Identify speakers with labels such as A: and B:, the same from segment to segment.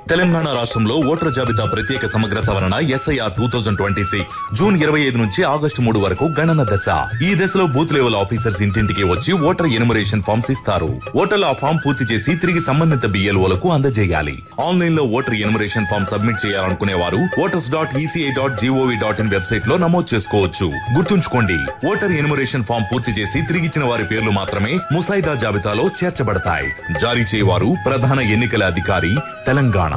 A: తెలంగాణ రాష్ట్రంలో ఓటర్ జాబితా ప్రత్యేక సమగ్ర సవరణ SIR two thousand twenty six జూన్ ఇరవై ఐదు నుంచి ఆగస్టు మూడు వరకు గణన దశ ఈ దశలో బూత్ లెవెల్ ఆఫీసర్స్ ఇంటింటికి వచ్చి ఓటర్ ఎనుమరేషన్ ఫామ్స్ ఇస్తారు ఓటర్లు ఆ ఫామ్ పూర్తి చేసి తిరిగి సంబంధిత బిఎల్ఓలకు అందజేయాలి ఆన్లైన్ లో ఓటర్ ఎనుమరేషన్ ఫామ్ సబ్మిట్ చేయాలనుకునే వారు voters dot ECI dot GOV dot in website లో నమోదు చేసుకోవచ్చు గుర్తుంచుకోండి ఓటర్ ఎనుమరేషన్ ఫామ్ పూర్తి చేసి తిరిగిచ్చిన వారి పేర్లు మాత్రమే ముసాయిదా జాబితాలో చేర్చబడతాయి జారీ చేయవారు ప్రధాన ఎన్నికల అధికారి తెలంగాణ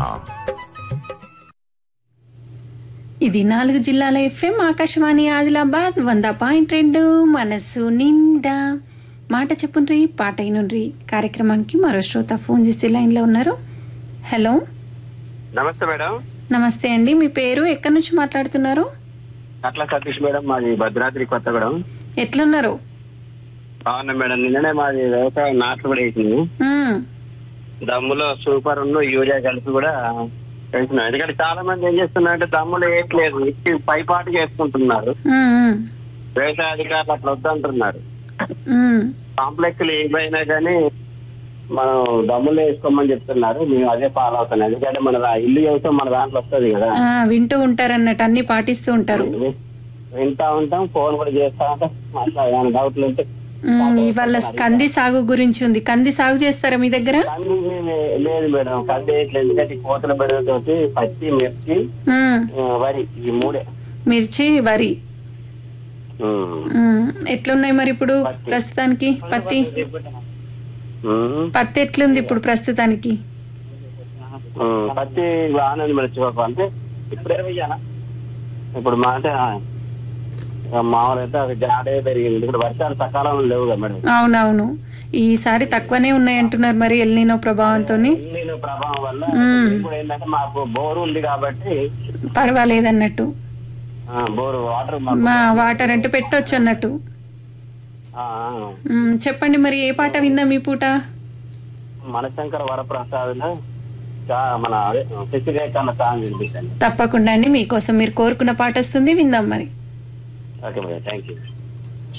B: ఇది నాలుగు జిల్లాల ఎఫ్ఎం ఆకాశవాణి ఆదిలాబాద్ వంద పాయింట్ రెండు మనస్సు నిండా మాట చెప్పుండ్రి పాట అయినుండ్రి కార్యక్రమానికి మరో శ్రోత ఫోన్ చేసి లైన్లో ఉన్నారు హలో
C: నమస్తే మేడం
B: నమస్తే అండి మీ పేరు ఎక్కడి నుంచి మాట్లాడుతున్నారు
C: అట్లా సతీష్ మేడం మాది భద్రాద్రి కొత్తగూడెం
B: ఎట్లున్నారు
C: అవునా మేడం నిన్ననే మాది వ్యవసాయం నాట్లు కూడా వేసింది
B: మ్మ్.
C: దమ్ములో సూపర్ ఉన్న యూరియా కలిపి కూడా వేసినాం ఎందుకంటే చాలా మంది ఏం చేస్తున్నారంటే దమ్ములు వేయట్లేదు ఇచ్చి పైపాటు చేసుకుంటున్నారు
B: మ్మ్, మ్మ్.
C: వ్యవసాయ అధికారులు అట్లా వద్దంటున్నారు
B: మ్మ్.
C: కాంప్లెక్స్లు ఏమైనా కానీ మనం దమ్ములు వేసుకోమని చెప్తున్నారు మేము అదే ఫాలో అవుతున్నాం ఎందుకంటే మన దా- ఇల్లు వ్యవసాయం మన దాంట్లో వస్తుంది కదా
B: ఆ, వింటూ ఉంటారు అన్నట్టు అన్ని పాటిస్తూ ఉంటారు
C: వింటా ఉంటాం ఫోన్ కూడా చేస్తా ఉంటాం అట్లా ఏమైనా డౌట్లు ఉంటే
B: మ్మ్, ఇవాళ కంది సాగు గురించి ఉంది కంది సాగు చేస్తారా మీ దగ్గర
C: కంది లే- లేదు మేడం కంది వేయట్లేదు ఎందుకంటే ఈ కోతల బెడతోటి పత్తి మిర్చి
B: మ్మ్.
C: ఆ, వరి ఈ మూడే
B: మిర్చి వరి
C: ఉమ్.
B: మ్మ్. ఎట్లున్నాయి మరి ఇప్పుడు ప్రస్తుతానికి పత్తి
C: ఉమ్.
B: పత్తి ఎట్లుంది ఇప్పుడు ప్రస్తుతానికి
C: ఉమ్. పత్తి బాగానే ఉంది మేడం చివరకు అంటే ఇప్పుడే ఇప్పుడు మా అంటే ఆ, ఇక మామూలు అయితే అది జాడే పెరిగింది ఇప్పుడు వర్షాలు సకాలంలో లేవు కదా మేడం
B: అవునవును ఈసారి తక్కువనే ఉన్నాయి అంటున్నారు మరి ఎల్నినో ప్రభావంతో
C: నేను ప్రభావం వల్ల ఇప్పుడు ఏంటంటే మాకు బోరు ఉంది కాబట్టి
B: పర్వాలేదన్నట్టు
C: ఆ, బోరు వాటర్ మాకు
B: మా వాటర్ అంటే పెట్టొచ్చు అన్నట్టు
C: ఆ, ఆ.
B: మ్మ్. చెప్పండి మరి ఏ పాట విందాం ఈ పూట
C: మనశంకర వరప్రసాద్ మన అదే శశిరేఖ అన్న సాంగ్ వినిపించండి
B: తప్పకుండా అండి మీకోసం మీరు కోరుకున్న పాట వస్తుంది విందాం మరి
C: ఓకే మేడం థ్యాంక్ యూ